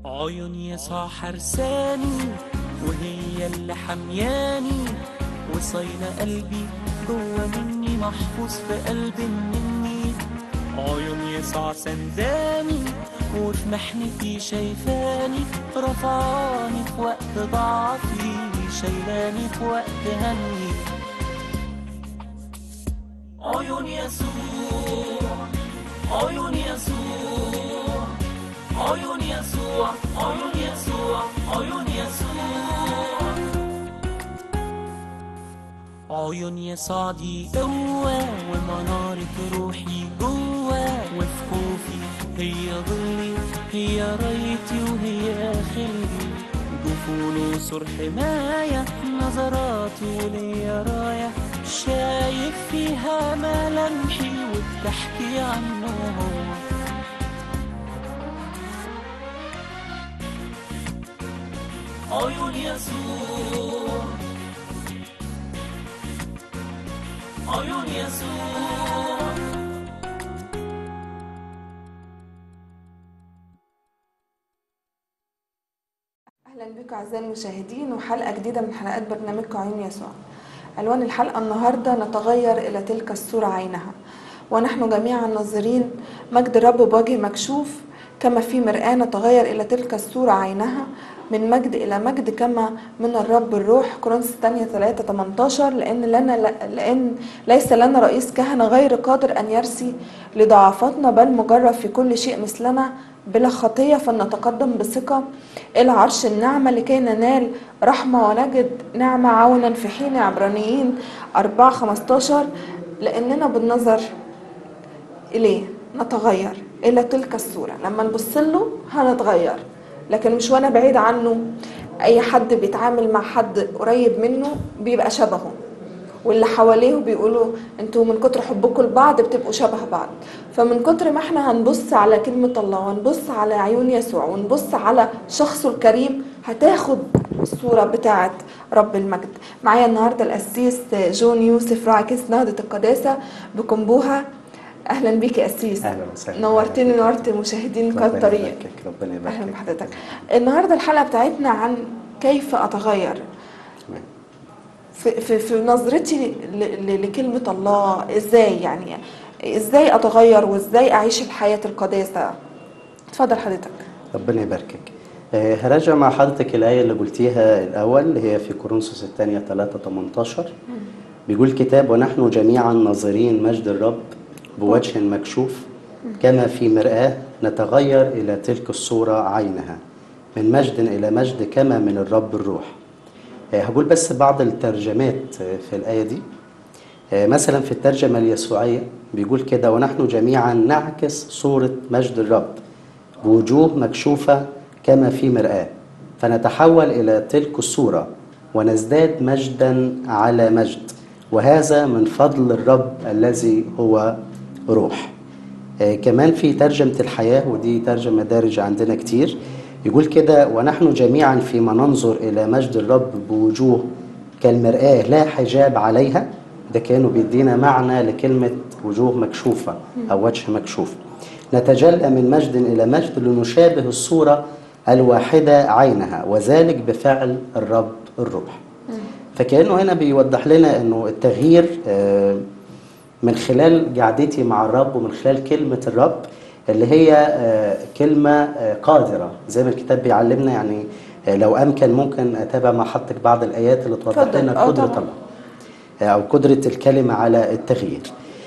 عيون يسوع حرساني وهي اللي حمياني وصايلة قلبي جوا مني محفوظ في قلب مني عيون يسوع سنداني وفي محنتي شايفاني رفعاني في وقت ضعفي شايلاني في وقت همي عيون يسوع عيون يسوع عيون يسوع عيون يسوع عيون يسوع عيون يسوع دي قوة ومنارة روحي جوه وفي خوفي هي ظلي هي رايتي وهي خلي جفون وسور حماية نظراتي وليا راية شايف فيها ملامحي وبتحكي عنه هو عيون يسوع عيون يسوع اهلا بكم اعزائي المشاهدين وحلقه جديده من حلقات برنامجكم عيون يسوع عنوان الحلقه النهارده نتغير الى تلك الصوره عينها ونحن جميعا ناظرين مجد الرب بوجه مكشوف كما في مرآة نتغير إلى تلك الصورة عينها من مجد إلى مجد كما من الرب الروح كورنثوس الثانية 3 18 لأن لنا لأن ليس لنا رئيس كهنة غير قادر أن يرسي لضعفاتنا بل مجرب في كل شيء مثلنا بلا خطية فلنتقدم بثقة إلى عرش النعمة لكي ننال رحمة ونجد نعمة عونا في حين عبرانيين 4 15 لأننا بالنظر إليه نتغير إلى تلك الصورة لما نبص له هنتغير لكن مش وانا بعيد عنه اي حد بيتعامل مع حد قريب منه بيبقى شبهه واللي حواليه بيقولوا انتوا من كتر حبكم لبعض بتبقوا شبه بعض فمن كتر ما احنا هنبص على كلمة الله ونبص على عيون يسوع ونبص على شخصه الكريم هتاخد الصورة بتاعت رب المجد معايا النهاردة القسيس جون يوسف راعي كنيسة نهضة القداسة بكمبوها اهلا بيك يا قسيس اهلا وسهلا نورتني نورت مشاهدين ربنا الطريق يباركك ربنا يباركك اهلا بحضرتك النهارده الحلقه بتاعتنا عن كيف اتغير تمام. في, في, في نظرتي ل- ل- لكلمه الله ازاي يعني ازاي اتغير وازاي اعيش الحياه القداسه اتفضل حضرتك ربنا يباركك آه، هراجع مع حضرتك الآية اللي قلتيها الأول اللي هي في كورنثوس الثانية 3 18 بيقول الكتاب ونحن جميعا ناظرين مجد الرب بوجه مكشوف كما في مرآة نتغير إلى تلك الصورة عينها من مجد إلى مجد كما من الرب الروح آه، هقول بس بعض الترجمات آه، في الآية دي آه، مثلا في الترجمة اليسوعية بيقول كده ونحن جميعا نعكس صورة مجد الرب بوجوه مكشوفة كما في مرآة فنتحول إلى تلك الصورة ونزداد مجدا على مجد وهذا من فضل الرب الذي هو روح آه، كمان في ترجمة الحياة ودي ترجمة دارجة عندنا كتير يقول كده ونحن جميعا فيما ننظر إلى مجد الرب بوجوه كالمرآة لا حجاب عليها ده كانوا بيدينا معنى لكلمة وجوه مكشوفة أو وجه مكشوف نتجلى من مجد إلى مجد لنشابه الصورة الواحدة عينها وذلك بفعل الرب الروح فكأنه هنا بيوضح لنا أنه التغيير آه، من خلال قعدتي مع الرب ومن خلال كلمة الرب اللي هي آه، كلمة آه، قادرة زي ما الكتاب بيعلمنا يعني آه، لو أمكن ممكن أتابع مع حضرتك بعض الآيات اللي توضح اتفضل. لنا آه، قدرة طبعا. الله أو قدرة الكلمة على التغيير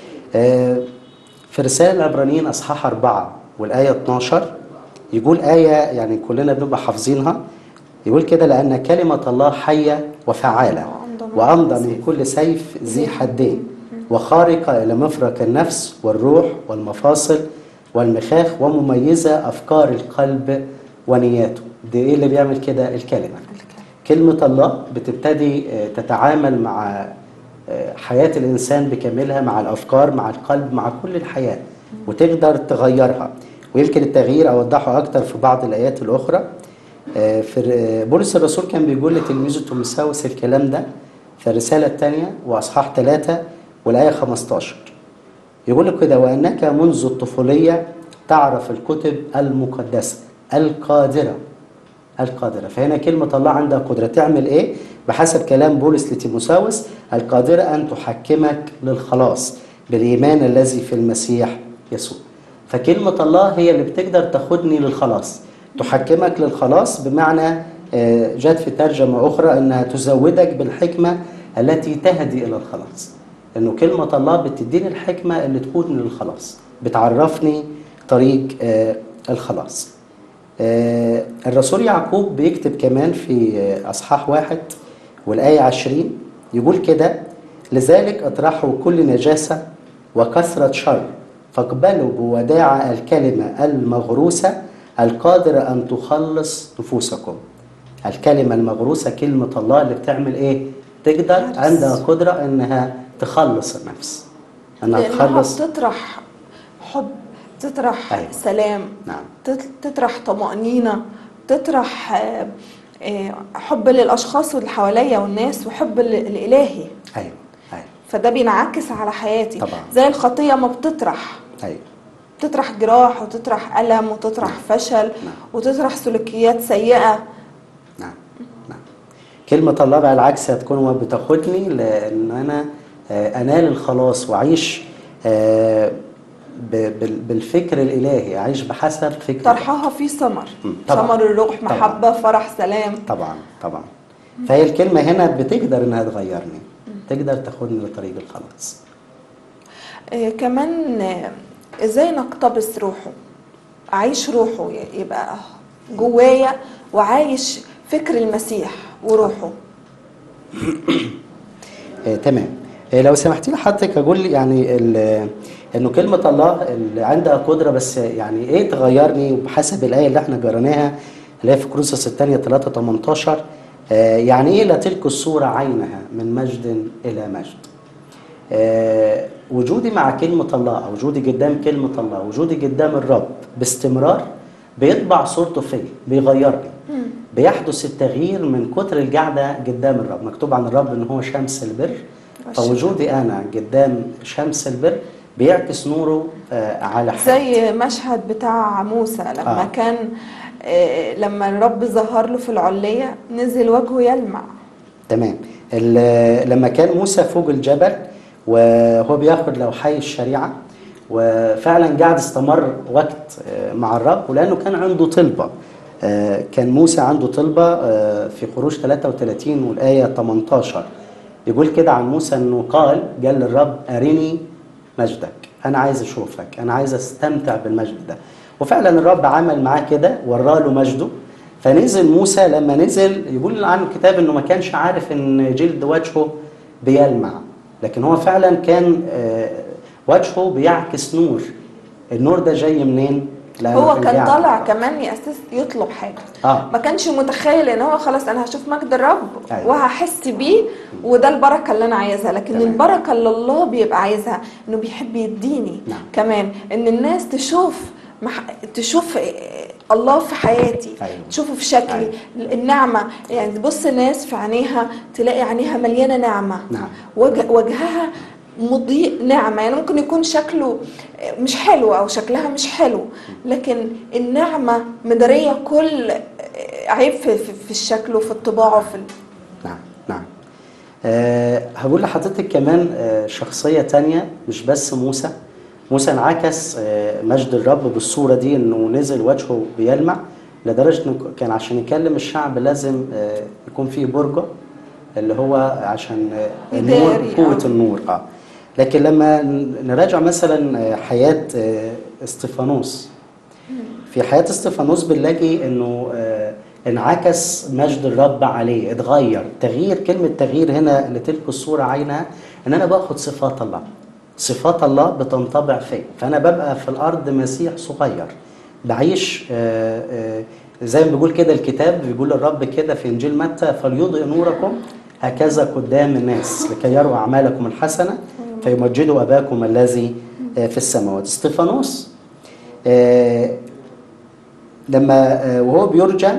آه، في رسالة العبرانيين أصحاح أربعة والآية 12 يقول آية يعني كلنا بنبقى حافظينها يقول كده لأن كلمة الله حية وفعالة وأمضى من كل سيف ذي حدين وخارقة إلى مفرق النفس والروح والمفاصل والمخاخ ومميزة أفكار القلب ونياته دي إيه اللي بيعمل كده الكلمة كلمة الله بتبتدي آه، تتعامل مع آه، حياة الإنسان بكاملها مع الأفكار مع القلب مع كل الحياة وتقدر تغيرها ويمكن التغيير أوضحه أكتر في بعض الآيات الأخرى آه، في آه، بولس الرسول كان بيقول لتلميذه تيموثاوس الكلام ده في الرسالة الثانية وأصحاح ثلاثة والآية 15 يقول لك كده وأنك منذ الطفولية تعرف الكتب المقدسة القادرة القادرة فهنا كلمة الله عندها قدرة تعمل إيه؟ بحسب كلام بولس لتيموساوس القادرة أن تحكمك للخلاص بالإيمان الذي في المسيح يسوع فكلمة الله هي اللي بتقدر تاخدني للخلاص تحكمك للخلاص بمعنى آه، جت في ترجمة أخرى أنها تزودك بالحكمة التي تهدي إلى الخلاص انه كلمه الله بتديني الحكمه اللي تقودني للخلاص بتعرفني طريق آه، الخلاص آه، الرسول يعقوب بيكتب كمان في آه، اصحاح واحد والايه عشرين يقول كده لذلك اطرحوا كل نجاسه وكثره شر فاقبلوا بوداعة الكلمة المغروسة القادرة أن تخلص نفوسكم الكلمة المغروسة كلمة الله اللي بتعمل إيه؟ تقدر تخلص. عندها قدرة إنها تخلص النفس إنها لأنها تخلص بتطرح حب تطرح أيوة. سلام نعم تت- تطرح طمأنينة تطرح آه، آه، حب للأشخاص اللي حواليا والناس وحب ال- الإلهي أيوه أيوه فده بينعكس على حياتي طبعا. زي الخطية ما بتطرح أيوه تطرح جراح وتطرح ألم وتطرح فشل نعم. وتطرح سلوكيات سيئة نعم نعم كلمة الله بقى العكس هتكون بتاخدني لأن أنا آه، أنال الخلاص وأعيش آه، ب- بال- بالفكر الإلهي أعيش بحسب فكر طرحها في ثمر مم. طبعا. ثمر الروح طبعا. محبة فرح سلام طبعا طبعا فهي الكلمة هنا بتقدر إنها تغيرني تقدر تاخدني لطريق الخلاص آه، كمان آه، ازاي نقتبس روحه اعيش روحه ي- يبقى جوايا وعايش فكر المسيح وروحه آه، تمام آه، لو سمحتي لي حضرتك اقول لي يعني ال- انه كلمه الله اللي عندها قدره بس يعني ايه تغيرني بحسب الايه اللي احنا قريناها اللي هي في كورنثوس الثانيه 3 18 آه، يعني ايه لا تلك الصوره عينها من مجد الى مجد آه، وجودي مع كلمة الله أو وجودي قدام كلمة الله وجودي قدام الرب باستمرار بيطبع صورته فيا بيغيرني بيحدث التغيير من كتر القعدة قدام الرب مكتوب عن الرب إن هو شمس البر فوجودي أنا قدام شمس البر بيعكس نوره آه، على حياتي زي مشهد بتاع موسى لما آه. كان آه، لما الرب ظهر له في العلية نزل وجهه يلمع تمام ال- لما كان موسى فوق الجبل وهو بياخد لوحي الشريعة وفعلا قاعد استمر وقت آه، مع الرب ولأنه كان عنده طلبة آه، كان موسى عنده طلبة آه، في خروج 33 والآية 18 يقول كده عن موسى أنه قال قال للرب أرني مجدك أنا عايز أشوفك أنا عايز أستمتع بالمجد ده وفعلا الرب عمل معاه كده وراله مجده فنزل موسى لما نزل يقول عنه الكتاب انه ما كانش عارف ان جلد وجهه بيلمع لكن هو فعلا كان آه، وجهه بيعكس نور النور ده جاي منين؟ لأنه هو كان قاعد طالع مع الرب. كمان يأسس يطلب حاجة اه ما كانش متخيل ان هو خلاص انا هشوف مجد الرب أيوة. وهحس بيه وده البركه اللي انا عايزها لكن تمام. البركه اللي الله بيبقى عايزها انه بيحب يديني نعم. كمان ان الناس تشوف مح... تشوف الله في حياتي أيوة. تشوفه في شكلي أيوة. النعمه يعني تبص الناس في عينيها تلاقي عينيها مليانه نعمه نعم. وجه... وجهها مضيء نعمة يعني ممكن يكون شكله مش حلو أو شكلها مش حلو لكن النعمة مدارية كل عيب في, في, في الشكل وفي الطباع وفي ال- نعم نعم أه هقول لحضرتك كمان أه شخصية تانية مش بس موسى موسى انعكس أه مجد الرب بالصورة دي انه نزل وجهه بيلمع لدرجة انه كان عشان يكلم الشعب لازم أه يكون فيه برجة اللي هو عشان أه النور يداري، قوة آه. النور اه لكن لما نراجع مثلا أه حياة أه استفانوس في حياة استفانوس بنلاقي انه آه، انعكس مجد الرب عليه اتغير تغيير كلمة تغيير هنا لتلك الصورة عينها ان انا باخد صفات الله صفات الله بتنطبع فيا فانا ببقى في الارض مسيح صغير بعيش آه، آه، زي ما بيقول كده الكتاب بيقول الرب كده في انجيل متى فليضئ نوركم هكذا قدام الناس لكي يروا اعمالكم الحسنه فيمجدوا اباكم الذي آه، في السماوات استفانوس آه، لما آه، وهو بيرجم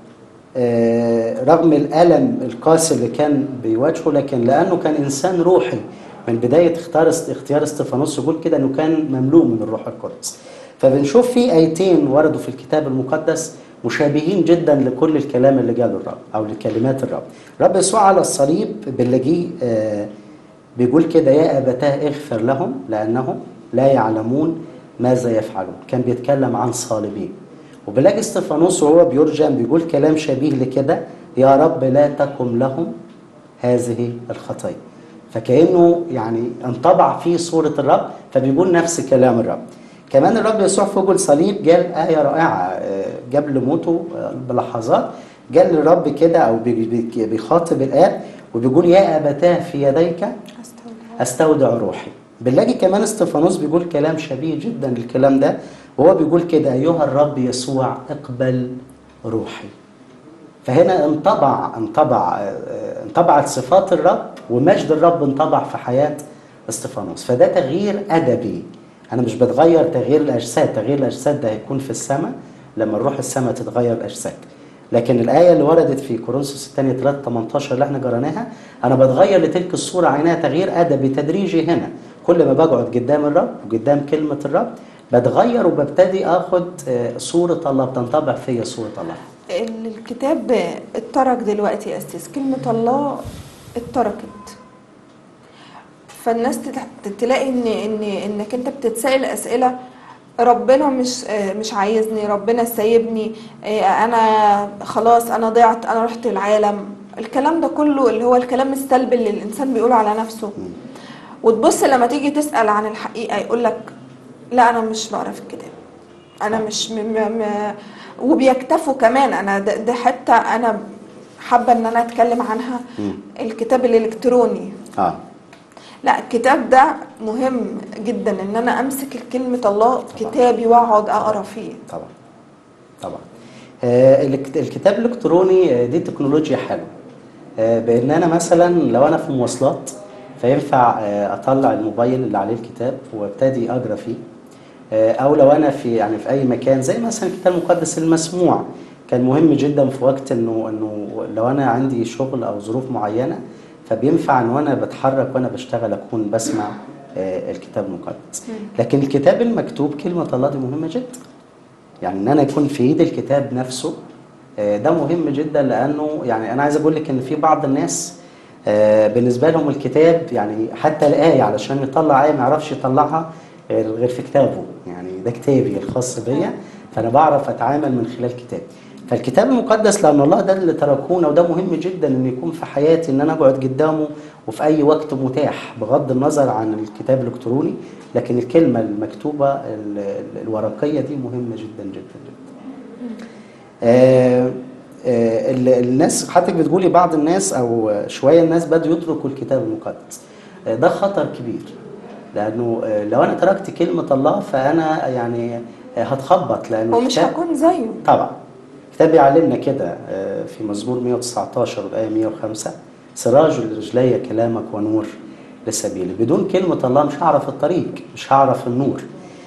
آه، رغم الألم القاسي اللي كان بيواجهه لكن لأنه كان إنسان روحي من بداية اختيار اختيار استفانوس يقول كده إنه كان مملوء من الروح القدس فبنشوف في آيتين وردوا في الكتاب المقدس مشابهين جدا لكل الكلام اللي جاله الرب او لكلمات الرب الرب يسوع على الصليب باللي آه بيقول كده يا ابتاه اغفر لهم لانهم لا يعلمون ماذا يفعلون كان بيتكلم عن صالبين وبنلاقي استفانوس وهو بيرجم بيقول كلام شبيه لكده يا رب لا تكن لهم هذه الخطيه فكانه يعني انطبع فيه صوره الرب فبيقول نفس كلام الرب كمان الرب يسوع فوق الصليب قال آية رائعة قبل موته بلحظات قال للرب كده أو بيخاطب الآب وبيقول يا أبتاه في يديك استودع أستودع روحي بنلاقي كمان استفانوس بيقول كلام شبيه جدا للكلام ده وهو بيقول كده أيها الرب يسوع اقبل روحي فهنا انطبع انطبع انطبعت صفات الرب ومجد الرب انطبع في حياة استفانوس فده تغيير أدبي أنا مش بتغير تغيير الأجساد تغيير الأجساد ده هيكون في السماء لما نروح السماء تتغير الأجساد لكن الآية اللي وردت في كورنثوس الثانية 3 18 اللي احنا قريناها أنا بتغير لتلك الصورة عينها تغيير أدبي تدريجي هنا كل ما بقعد قدام الرب وقدام كلمة الرب بتغير وببتدي آخد صورة الله بتنطبع فيا صورة الله الكتاب اترك دلوقتي يا أستاذ كلمة الله اتركت فالناس تلاقي ان ان انك انت بتتسال اسئله ربنا مش مش عايزني ربنا سايبني انا خلاص انا ضعت انا رحت العالم الكلام ده كله اللي هو الكلام السلبي اللي الانسان بيقوله على نفسه وتبص لما تيجي تسال عن الحقيقه يقول لك لا انا مش بقرا في الكتاب انا مش م م م وبيكتفوا كمان انا ده, ده حتى انا حابه ان انا اتكلم عنها الكتاب الالكتروني اه لا الكتاب ده مهم جدا ان انا امسك كلمه الله في كتابي واقعد اقرا فيه طبعا طبعا آه الكتاب الالكتروني دي تكنولوجيا حلوه آه بان انا مثلا لو انا في مواصلات فينفع آه اطلع الموبايل اللي عليه الكتاب وابتدي اقرا فيه او لو انا في يعني في اي مكان زي مثلا الكتاب المقدس المسموع كان مهم جدا في وقت انه انه لو انا عندي شغل او ظروف معينه فبينفع ان وانا بتحرك وانا بشتغل اكون بسمع الكتاب المقدس لكن الكتاب المكتوب كلمه الله دي مهمه جدا يعني ان انا يكون في ايد الكتاب نفسه ده مهم جدا لانه يعني انا عايز اقول لك ان في بعض الناس بالنسبه لهم الكتاب يعني حتى الايه علشان يطلع ايه ما يعرفش يطلعها غير في كتابه يعني ده كتابي الخاص بيا فانا بعرف اتعامل من خلال كتاب فالكتاب المقدس لان الله ده اللي تركونا وده مهم جدا ان يكون في حياتي ان انا اقعد قدامه وفي اي وقت متاح بغض النظر عن الكتاب الالكتروني لكن الكلمه المكتوبه الورقيه دي مهمه جدا جدا جدا. آه آه الناس حضرتك بتقولي بعض الناس او شويه الناس بدوا يتركوا الكتاب المقدس آه ده خطر كبير لانه لو انا تركت كلمه الله فانا يعني هتخبط لانه ومش هكون زيه طبعا الكتاب بيعلمنا كده في مزمور 119 والايه 105 سراج لرجلي كلامك ونور لسبيلي بدون كلمه الله مش هعرف الطريق مش هعرف النور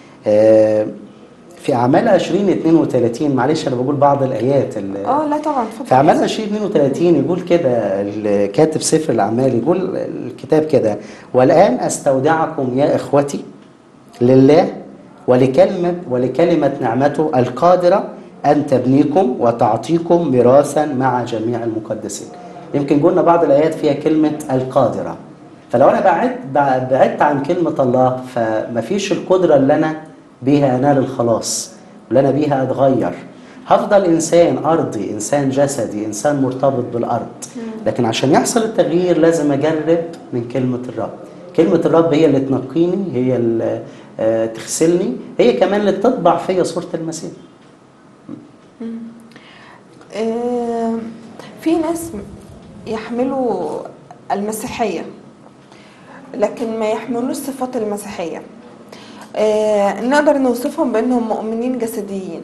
في اعمال 20 32 معلش انا بقول بعض الايات اه لا طبعا في اعمال 20 32 يقول كده الكاتب سفر الاعمال يقول الكتاب كده والان استودعكم يا اخوتي لله ولكلمه ولكلمه نعمته القادره ان تبنيكم وتعطيكم ميراثا مع جميع المقدسين يمكن قلنا بعض الايات فيها كلمه القادره فلو انا بعدت بعدت عن كلمه الله فمفيش القدره اللي انا بيها انال الخلاص واللي انا بيها اتغير هفضل انسان ارضي انسان جسدي انسان مرتبط بالارض لكن عشان يحصل التغيير لازم اجرب من كلمه الرب كلمه الرب هي اللي تنقيني هي اللي تغسلني هي كمان اللي تطبع فيا صوره المسيح في ناس يحملوا المسيحيه لكن ما يحملوش صفات المسيحيه آه نقدر نوصفهم بانهم مؤمنين جسديين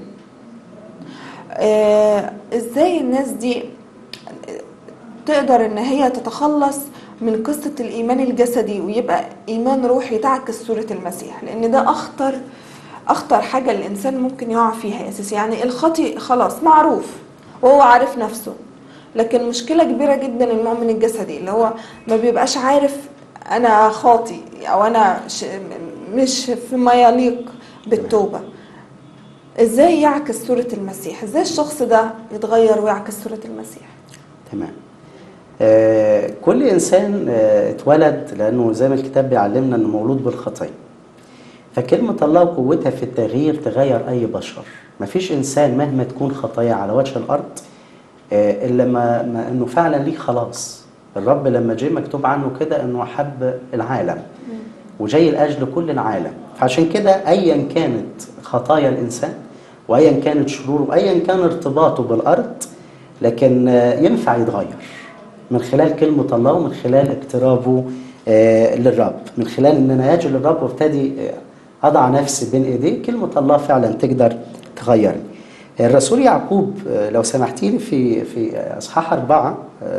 آه ازاي الناس دي تقدر ان هي تتخلص من قصة الإيمان الجسدي ويبقى إيمان روحي تعكس صورة المسيح لأن ده أخطر أخطر حاجة الإنسان ممكن يقع فيها يا أساس يعني الخطي خلاص معروف وهو عارف نفسه لكن مشكلة كبيرة جدا المؤمن الجسدي اللي هو ما بيبقاش عارف أنا خاطي أو أنا مش في ما يليق بالتوبة ازاي يعكس صورة المسيح ازاي الشخص ده يتغير ويعكس صورة المسيح تمام آه كل انسان آه اتولد لانه زي ما الكتاب بيعلمنا انه مولود بالخطيه فكلمة الله وقوتها في التغيير تغير أي بشر مفيش إنسان مهما تكون خطايا على وجه الأرض آه، إلا ما, ما إنه فعلا ليه خلاص الرب لما جه مكتوب عنه كده إنه أحب العالم وجاي لأجل كل العالم فعشان كده أيا كانت خطايا الإنسان وأيا كانت شروره وأيا كان ارتباطه بالأرض لكن آه، ينفع يتغير من خلال كلمة الله ومن خلال اقترابه آه، للرب من خلال ان انا اجي للرب وابتدي آه، اضع نفسي بين ايديه كلمة الله فعلا تقدر تغيرني الرسول يعقوب آه، لو سمحتي لي في في اصحاح أربعة آه،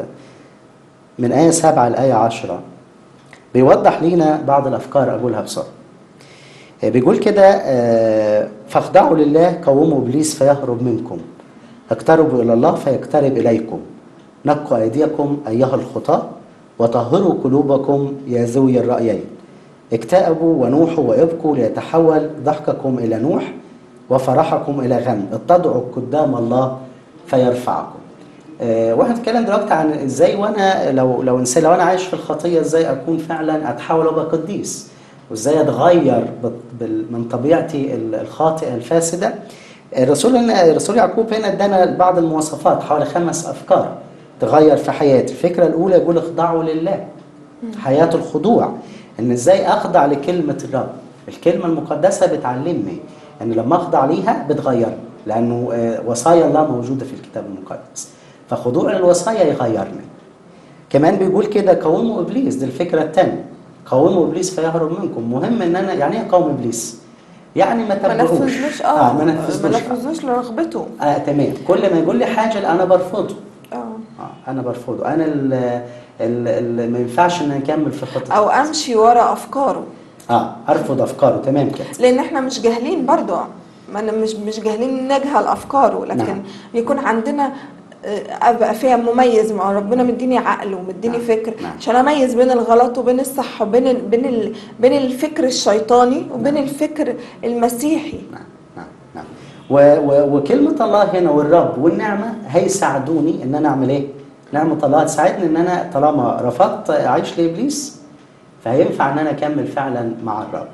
من آية سبعة لآية عشرة بيوضح لينا بعض الأفكار أقولها بسرعة آه، بيقول كده آه، فاخضعوا لله قوموا إبليس فيهرب منكم اقتربوا إلى الله فيقترب إليكم نقوا أيديكم أيها الخطاة وطهروا قلوبكم يا ذوي الرأيين اكتئبوا ونوحوا وابكوا ليتحول ضحككم إلى نوح وفرحكم إلى غم اتضعوا قدام الله فيرفعكم آه، واحد اتكلم دلوقتي عن ازاي وانا لو لو انسان لو انا عايش في الخطيه ازاي اكون فعلا اتحول ابقى قديس وازاي اتغير بال- بال- من طبيعتي ال- الخاطئه الفاسده الرسول هنا الرسول يعقوب هنا ادانا بعض المواصفات حوالي خمس افكار تغير في حياتي الفكره الاولى يقول اخضعوا لله حياه الخضوع ان ازاي اخضع لكلمه الرب الكلمه المقدسه بتعلمني ان لما اخضع ليها بتغيرني لانه آه، وصايا الله موجوده في الكتاب المقدس فخضوع للوصايا يغيرني كمان بيقول كده قوموا ابليس دي الفكره الثانيه قوموا ابليس فيهرب منكم مهم ان انا يعني ايه قوم ابليس يعني ما ما تبعوش نفذلوش اه ما ما نفذلوش نفذلوش لرغبته اه تمام كل ما يقول لي حاجه انا برفضه اه اه انا برفضه انا ال ال ال ما ينفعش ان نكمل في خطتي او امشي ورا افكاره اه ارفض افكاره تمام كده لان احنا مش جاهلين برضو ما أنا مش مش جاهلين نجهل افكاره لكن نعم. يكون عندنا آه، ابقى فيها مميز مع ربنا مديني عقل ومديني نعم. فكر نعم. عشان اميز بين الغلط وبين الصح وبين ال- بين ال- بين الفكر الشيطاني وبين الفكر المسيحي نعم نعم نعم و و وكلمة الله هنا والرب والنعمة هيساعدوني ان انا اعمل ايه؟ نعمة الله تساعدني ان انا طالما رفضت اعيش لابليس فهينفع ان انا اكمل فعلا مع الرب.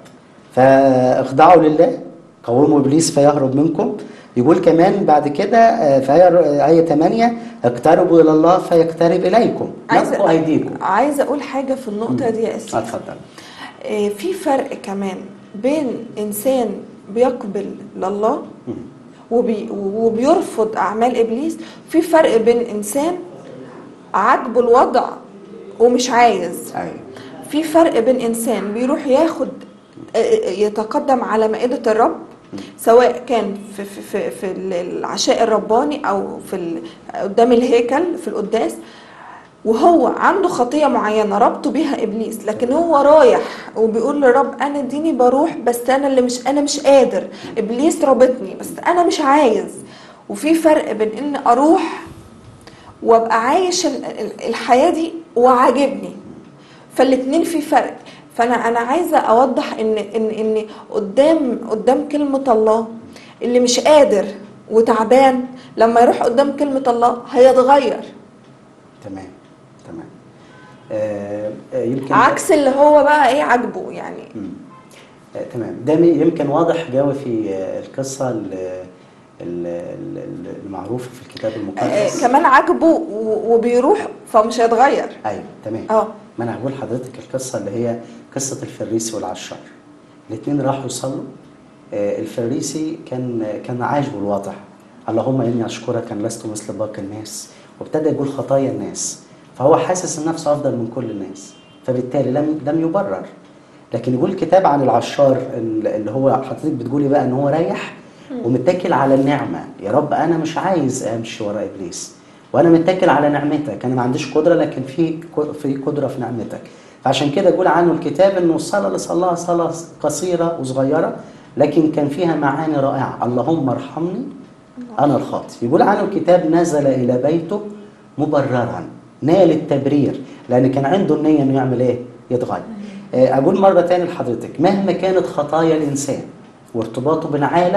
فاخضعوا لله قوموا ابليس فيهرب منكم يقول كمان بعد كده آه، في آية آية 8 اقتربوا إلى الله فيقترب إليكم نقوا أيديكم عايزه اقول حاجه في النقطه دي يا اسيدي اتفضل آه، في فرق كمان بين انسان بيقبل لله مم. وبي وبيرفض اعمال ابليس في فرق بين انسان عاجبه الوضع ومش عايز أيوه في فرق بين انسان بيروح ياخد آه، آه، يتقدم على مائده الرب سواء كان في في في, في العشاء الرباني او في ال- قدام الهيكل في القداس وهو عنده خطيه معينه ربطه بيها ابليس لكن هو رايح وبيقول للرب انا ديني بروح بس انا اللي مش انا مش قادر ابليس رابطني بس انا مش عايز وفي فرق بين ان اروح وابقى عايش ال- ال- الحياه دي وعاجبني فالاتنين في فرق فانا انا عايزه اوضح ان ان ان قدام قدام كلمه الله اللي مش قادر وتعبان لما يروح قدام كلمه الله هيتغير تمام تمام آه آه، يمكن عكس اللي هو بقى ايه عاجبه يعني مم. آه، تمام ده م- يمكن واضح جوي في آه، القصة ال- ال- ال- ال- المعروفة في الكتاب آه المقدس كمان عاجبه و- وبيروح فمش هيتغير ايوه تمام اه ما انا هقول لحضرتك القصه اللي هي قصه الفريسي والعشار الاثنين راحوا يصلوا آه، الفريسي كان كان عايش بالوضع اللهم اني اشكرك ان لست مثل باقي الناس وابتدى يقول خطايا الناس فهو حاسس ان نفسه افضل من كل الناس فبالتالي لم لم يبرر لكن يقول الكتاب عن العشار اللي هو حضرتك بتقولي بقى ان هو رايح ومتكل على النعمه يا رب انا مش عايز امشي ورا ابليس وانا متكل على نعمتك انا ما عنديش قدره لكن في في قدره في نعمتك فعشان كده يقول عنه الكتاب انه الصلاه اللي صلاها صلاه قصيره وصغيره لكن كان فيها معاني رائعه اللهم ارحمني انا الخاطئ يقول عنه الكتاب نزل الى بيته مبررا نال التبرير لان كان عنده النيه انه يعمل ايه يتغير آه، اقول مره تاني لحضرتك مهما كانت خطايا الانسان وارتباطه بالعالم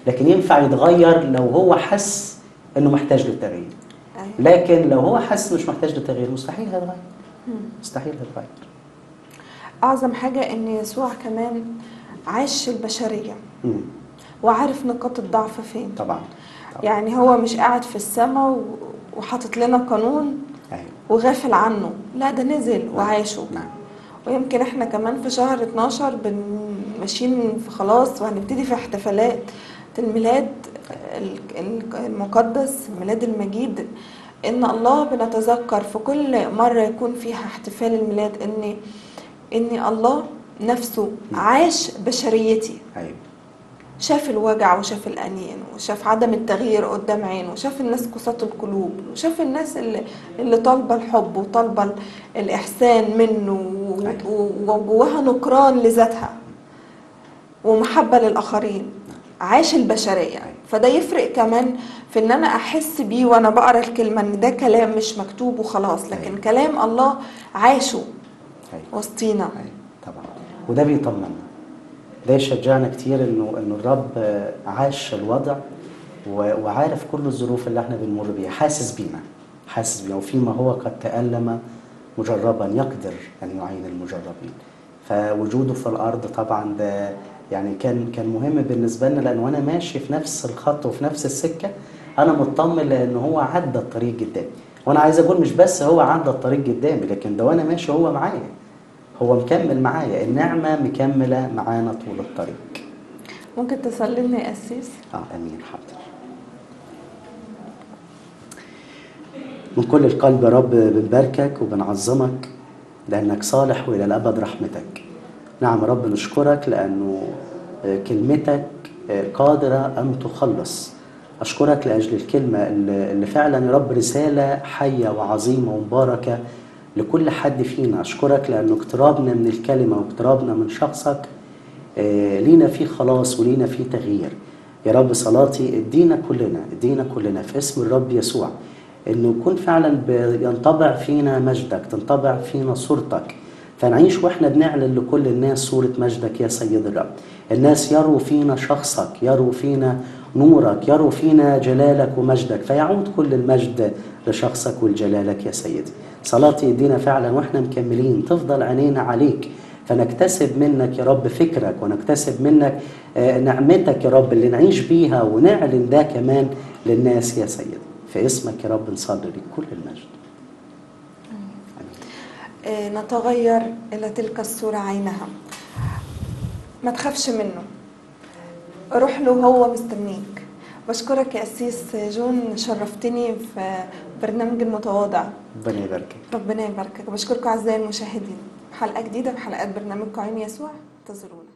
لكن ينفع يتغير لو هو حس انه محتاج للتغيير أيوة. لكن لو هو حس مش محتاج للتغيير مستحيل هيتغير مستحيل هيتغير اعظم حاجه ان يسوع كمان عاش البشريه مم. وعارف نقاط الضعف فين طبعا طبعا يعني هو مش قاعد في السماء و- وحاطط لنا قانون ايوه وغافل عنه لا ده نزل وعاشه نعم ويمكن احنا كمان في شهر 12 بن- ماشيين في خلاص وهنبتدي في احتفالات الميلاد ال- ال- المقدس الميلاد المجيد ان الله بنتذكر في كل مرة يكون فيها احتفال الميلاد ان ان الله نفسه عاش بشريتي ايوه شاف الوجع وشاف الأنين وشاف عدم التغيير قدام عينه وشاف الناس قساة القلوب وشاف الناس اللي, اللي طالبة الحب وطالبة ال- الإحسان منه و- أيوة. و- وجواها نكران لذاتها ومحبة للآخرين عاش البشرية فده يفرق كمان في ان انا احس بيه وانا بقرا الكلمة ان ده كلام مش مكتوب وخلاص لكن أيوة. كلام الله عاشه ايوه وسطينا أيوة، طبعا وده بيطمنا ده يشجعنا كتير انه انه الرب آه، عاش الوضع و- وعارف كل الظروف اللي احنا بنمر بيها حاسس بينا حاسس بينا وفيما هو قد تألم مجربا يقدر ان يعين المجربين فوجوده في الارض طبعا ده يعني كان كان مهم بالنسبه لنا لان وانا ماشي في نفس الخط وفي نفس السكه انا مطمن لان هو عدى الطريق قدامي وانا عايز اقول مش بس هو عدى الطريق قدامي لكن ده وانا ماشي هو معايا هو مكمل معايا النعمه مكمله معانا طول الطريق ممكن تسلمني يا قسيس اه امين حاضر من كل القلب يا رب بنباركك وبنعظمك لانك صالح والى الابد رحمتك نعم يا رب نشكرك لانه آه، كلمتك آه، قادره ان تخلص اشكرك لاجل الكلمه اللي اللي فعلا يا رب رساله حيه وعظيمه ومباركه لكل حد فينا اشكرك لانه اقترابنا من الكلمه واقترابنا من شخصك آه، لينا فيه خلاص ولينا فيه تغيير يا رب صلاتي ادينا كلنا ادينا كلنا في اسم الرب يسوع انه يكون فعلا بينطبع فينا مجدك تنطبع فينا صورتك فنعيش واحنا بنعلن لكل الناس صورة مجدك يا سيد الرب الناس يروا فينا شخصك يروا فينا نورك يروا فينا جلالك ومجدك فيعود كل المجد لشخصك ولجلالك يا سيدي صلاتي ادينا فعلا واحنا مكملين تفضل عينينا عليك فنكتسب منك يا رب فكرك ونكتسب منك آه، نعمتك يا رب اللي نعيش بيها ونعلن ده كمان للناس يا سيدي في اسمك يا رب نصلي لك كل المجد آه، نتغير إلى تلك الصورة عينها ما تخافش منه روح له هو مستنيك بشكرك يا أسيس جون شرفتني في برنامج المتواضع ربنا يباركك ربنا يباركك بشكركم أعزائي المشاهدين حلقة جديدة بحلقات برنامجكم عين يسوع انتظرونا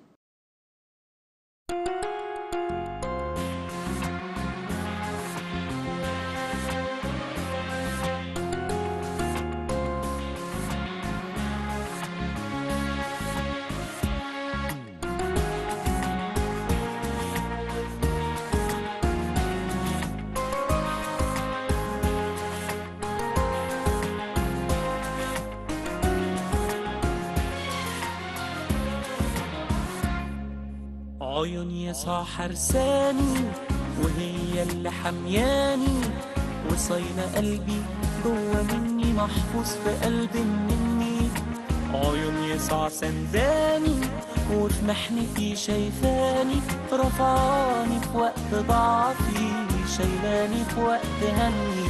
عيون يسوع حرساني وهي اللي حمياني وصاينة قلبي جوه مني محفوظ في قلب مني عيون يسوع سنداني وفي محنتي شايفاني رفعاني في وقت ضعفي شايلاني في وقت همي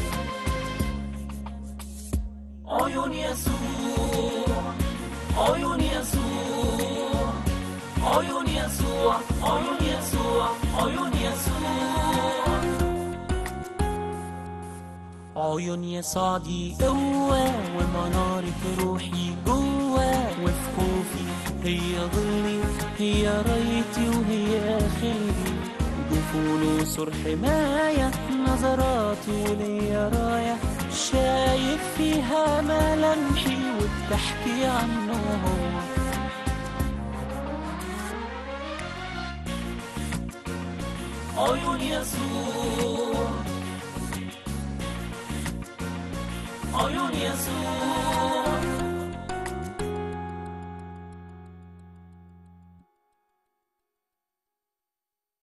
عيون يسوع عيون يسوع عيون يسوع عيون يسوع عيون يسوع عيون يسوع دي قوة ومنارة روحي جوه وفي خوفي هي ظلي هي رايتي وهي خيري جفون وسور حماية نظراتي وليا راية شايف فيها ملامحي وبتحكي عنه هو عيون يسوع عيون يسوع